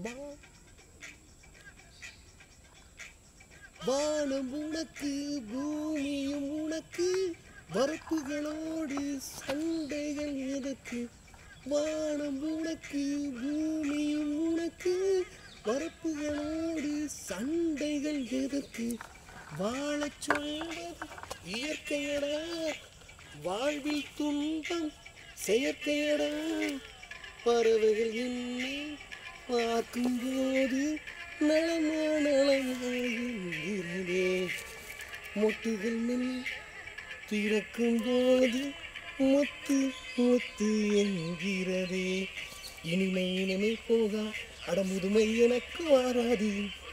வா- வானம் உனக்கு பூமியும் உனக்கு வரப்புகளோடு சண்டைகள் எதற்கு வானம் உனக்கு பூமியும் உனக்கு வரப்புகளோடு சண்டைகள் எதற்கு வாழச் சொல்வது இயற்கையடா வாழ்வில் துன்பம் செயற்கையடா பறவைகள் என்னை பார்க்கும்போது நலமா நலமாகிறதே மொட்டுகள் மெல் திறக்கும் போது முத்து முத்து என்கிறதே இனிமை இனிமை போகா அடமுதுமை எனக்கு வாராது